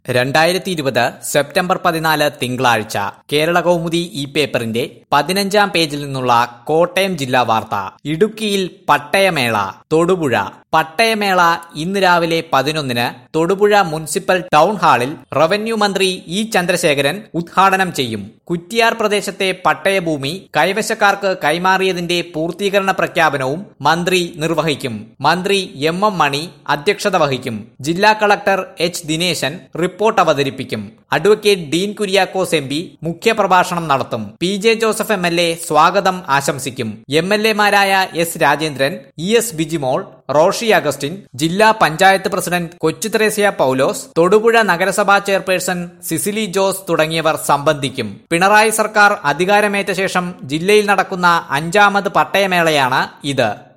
രണ്ടായിരത്തി ഇരുപത് സെപ്റ്റംബർ പതിനാല് തിങ്കളാഴ്ച കേരള കൗമുദി ഈ പേപ്പറിന്റെ പതിനഞ്ചാം പേജിൽ നിന്നുള്ള കോട്ടയം ജില്ലാ വാർത്ത ഇടുക്കിയിൽ പട്ടയമേള തൊടുപുഴ പട്ടയമേള ഇന്ന് രാവിലെ പതിനൊന്നിന് തൊടുപുഴ മുനിസിപ്പൽ ടൗൺ ഹാളിൽ റവന്യൂ മന്ത്രി ഇ ചന്ദ്രശേഖരൻ ഉദ്ഘാടനം ചെയ്യും കുറ്റിയാർ പ്രദേശത്തെ പട്ടയഭൂമി കൈവശക്കാർക്ക് കൈമാറിയതിന്റെ പൂർത്തീകരണ പ്രഖ്യാപനവും മന്ത്രി നിർവഹിക്കും മന്ത്രി എം എം മണി അധ്യക്ഷത വഹിക്കും ജില്ലാ കളക്ടർ എച്ച് ദിനേശൻ റിപ്പോർട്ട് അവതരിപ്പിക്കും advocate Dean Kuriakose M P മുഖ്യപ്രഭാഷണം നടത്തും P J Joseph M L A സ്വാഗതം ആശംസിക്കും എം എൽ എമാരായ S Rajendran E S Bijimol Roshy Augustine ജില്ലാ പഞ്ചായത്ത് പ്രസിഡന്റ് കൊച്ചുത്രേസ്യ പൌലോസ് തൊടുപുഴ നഗരസഭാ ചെയർപേഴ്സൺ സിസിലി ജോസ് തുടങ്ങിയവർ സംബന്ധിക്കും പിണറായി സർക്കാർ അധികാരമേറ്റ ശേഷം ജില്ലയിൽ നടക്കുന്ന അഞ്ചാമത് പട്ടയമേളയാണ് ഇത്